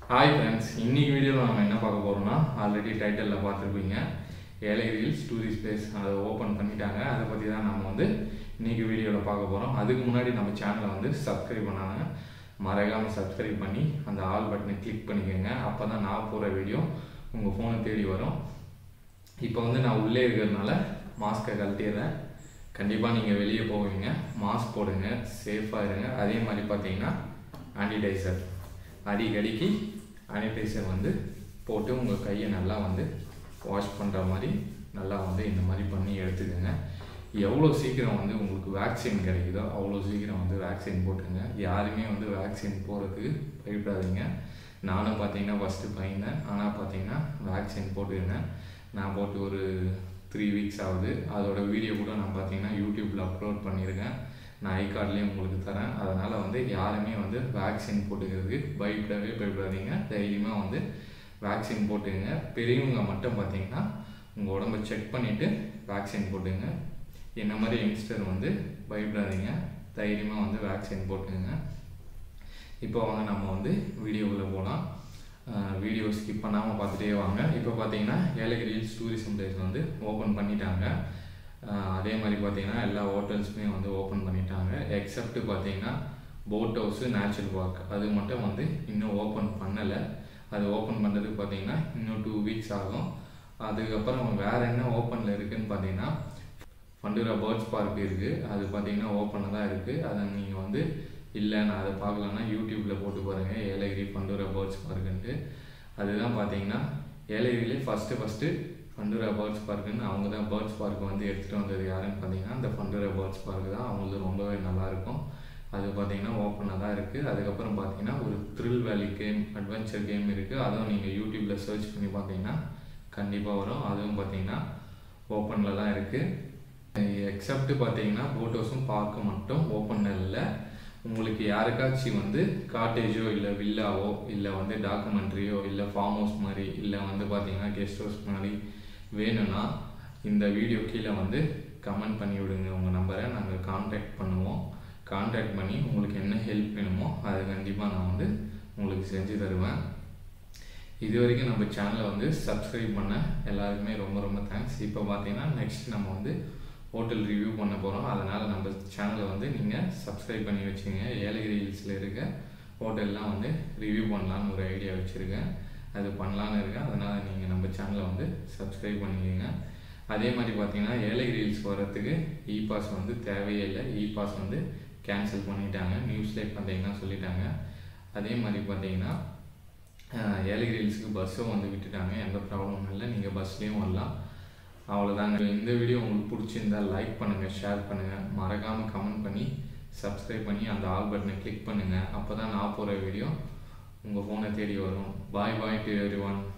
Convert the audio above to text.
hi friends இன்னைக்கு வீடியோவில் நம்ம என்ன பார்க்க போகிறோம்னா ஆல்ரெடி டைட்டிலில் பார்த்துருப்பீங்க ஏழை ரீல்ஸ் டூரிஸ்ட் பிளேஸ் அதை ஓப்பன் பண்ணிட்டாங்க அதை பற்றி தான் நம்ம வந்து இன்னைக்கு வீடியோவில் பார்க்க போகிறோம் அதுக்கு முன்னாடி நம்ம சேனலை வந்து சப்ஸ்கிரைப் பண்ணாங்க மறக்காமல் சப்ஸ்கிரைப் பண்ணி அந்த ஆல் பட்டனை கிளிக் பண்ணிக்கோங்க அப்போ தான் நான் போகிற வீடியோ உங்கள் ஃபோனை தேடி வரும் இப்போ வந்து நான் உள்ளே இருக்கிறதுனால மாஸ்க்கை கழட்டிடுறேன் கண்டிப்பாக நீங்கள் வெளியே போவீங்க மாஸ்க் போடுங்க சேஃபாக இருங்க அதே மாதிரி பார்த்தீங்கன்னா ஆன்டிடைசர் அடிக்கடிக்கு சானிடைசர் வந்து போட்டு உங்கள் கையை நல்லா வந்து வாஷ் பண்ணுற மாதிரி நல்லா வந்து இந்த மாதிரி பண்ணி எடுத்துக்கோங்க எவ்வளோ சீக்கிரம் வந்து உங்களுக்கு வேக்சின் கிடைக்குதோ அவ்வளோ சீக்கிரம் வந்து வேக்சின் போட்டுங்க யாருமே வந்து வேக்சின் போகிறதுக்கு பயப்படாதீங்க நானும் பார்த்தீங்கன்னா ஃபஸ்ட்டு பயந்தேன் ஆனால் பார்த்தீங்கன்னா வேக்சின் போட்டுருங்க நான் போட்டு ஒரு த்ரீ வீக்ஸ் ஆகுது அதோட வீடியோ கூட நான் பார்த்தீங்கன்னா யூடியூப்பில் அப்லோட் பண்ணியிருக்கேன் நான் ஐ கார்ட்லேயும் உங்களுக்கு தரேன் அதனால் வந்து யாருமே வந்து வேக்சின் போட்டுக்கிறதுக்கு பயப்படவே பயப்படாதீங்க தைரியமாக வந்து வேக்சின் போட்டுங்க பெரியவங்க மட்டும் பார்த்தீங்கன்னா உங்கள் உடம்ப செக் பண்ணிவிட்டு வேக்சின் போட்டுங்க என்ன மாதிரி யங்ஸ்டர் வந்து பயப்படாதீங்க தைரியமாக வந்து வேக்சின் போட்டுங்க இப்போ வாங்க நம்ம வந்து வீடியோக்குள்ளே போகலாம் வீடியோ ஸ்கிப் பண்ணாமல் பார்த்துட்டே வாங்க இப்போ பார்த்தீங்கன்னா ஏலகிரி ஹில்ஸ் டூரிசம் பிளேஸ் வந்து ஓப்பன் பண்ணிட்டாங்க ஆஹ் அதே மாதிரி பார்த்தீங்கன்னா எல்லா ஹோட்டல்ஸுமே வந்து ஓப்பன் பண்ணிட்டாங்க எக்ஸப்ட் பார்த்தீங்கன்னா போட் ஹவுஸு நேச்சுரல் பார்க் அது மட்டும் வந்து இன்னும் ஓப்பன் பண்ணலை அது ஓப்பன் பண்ணுறதுக்கு பார்த்தீங்கன்னா இன்னும் டூ வீக்ஸ் ஆகும் அதுக்கப்புறம் வேறு என்ன ஓப்பனில் இருக்குதுன்னு பார்த்தீங்கன்னா ஃபண்டுரா பேர்ட்ஸ் பார்க் இருக்குது அது பார்த்தீங்கன்னா ஓப்பனில் தான் இருக்குது அதை நீங்கள் வந்து இல்லை நான் அதை பார்க்கலன்னா யூடியூப்பில் போட்டு பாருங்கள் ஏலகிரி ஃபண்டுரா பேர்ட்ஸ் பார்க்குன்ட்டு அதுதான் பார்த்தீங்கன்னா ஏலகிரியிலே ஃபஸ்ட்டு ஃபஸ்ட்டு ஃபண்டுரா பேர்ட்ஸ் பார்க்குன்னு அவங்க தான் பேர்ட்ஸ் பார்க் வந்து எடுத்துகிட்டு வந்தது யாருன்னு பார்த்தீங்கன்னா இந்த ஃபண்டுரா பேர்ட்ஸ் பார்க் தான் அவங்களுக்கு ரொம்பவே நல்லாயிருக்கும் அது பார்த்தீங்கன்னா ஓப்பனாக தான் இருக்குது அதுக்கப்புறம் பார்த்தீங்கன்னா ஒரு த்ரில் வேலி கேம் அட்வென்ச்சர் கேம் இருக்குது அதுவும் நீங்கள் யூடியூப்பில் சர்ச் பண்ணி பார்த்தீங்கன்னா கண்டிப்பாக வரும் அதுவும் பார்த்தீங்கன்னா ஓப்பனில் தான் இருக்குது எக்ஸப்ட் பார்த்தீங்கன்னா போட் ஹவுஸும் பார்க்க மட்டும் ஓப்பனில் இல்லை உங்களுக்கு யாருக்காச்சும் வந்து காட்டேஜோ இல்லை வில்லாவோ இல்லை வந்து டாக்குமெண்ட்ரியோ இல்லை ஃபார்ம் ஹவுஸ் மாதிரி இல்லை வந்து பார்த்தீங்கன்னா கெஸ்ட் ஹவுஸ் மாதிரி வேணும்னா இந்த வீடியோ கீழே வந்து கமெண்ட் பண்ணி விடுங்க உங்கள் நம்பரை நாங்கள் கான்டாக்ட் பண்ணுவோம் கான்டாக்ட் பண்ணி உங்களுக்கு என்ன ஹெல்ப் வேணுமோ அதை கண்டிப்பாக நான் வந்து உங்களுக்கு செஞ்சு தருவேன் இது வரைக்கும் நம்ம சேனலை வந்து சப்ஸ்கிரைப் பண்ண எல்லாருக்குமே ரொம்ப ரொம்ப தேங்க்ஸ் இப்போ பார்த்தீங்கன்னா நெக்ஸ்ட் நம்ம வந்து ஹோட்டல் ரிவ்யூ பண்ண போகிறோம் அதனால் நம்ம சேனலை வந்து நீங்கள் சப்ஸ்கிரைப் பண்ணி வச்சுங்க ஏலகிரி ஹில்ஸில் இருக்க ஹோட்டல்லாம் வந்து ரிவ்யூ பண்ணலான்னு ஒரு ஐடியா வச்சுருக்கேன் அது பண்ணலான்னு இருக்கேன் அதனால் நீங்கள் நம்ம சேனலை வந்து சப்ஸ்கிரைப் பண்ணிக்கோங்க அதே மாதிரி பார்த்தீங்கன்னா ஏலகிரி ஹில்ஸ் வர்றதுக்கு இ பாஸ் வந்து தேவையே இல்லை இ பாஸ் வந்து கேன்சல் பண்ணிட்டாங்க நியூஸ்லேயே பார்த்தீங்கன்னா சொல்லிட்டாங்க அதே மாதிரி பார்த்தீங்கன்னா ஏலகிரி ஹில்ஸுக்கு பஸ்ஸும் வந்து விட்டுட்டாங்க எந்த ப்ராப்ளமும் இல்லை நீங்கள் பஸ்லேயும் வரலாம் அவ்வளோதாங்க இந்த வீடியோ உங்களுக்கு பிடிச்சிருந்தா லைக் பண்ணுங்கள் ஷேர் பண்ணுங்கள் மறக்காமல் கமெண்ட் பண்ணி சப்ஸ்கிரைப் பண்ணி அந்த ஆல் பட்டனை கிளிக் பண்ணுங்கள் அப்போ தான் நான் போகிற வீடியோ உங்கள் ஃபோனை தேடி வரும் bye bye to every one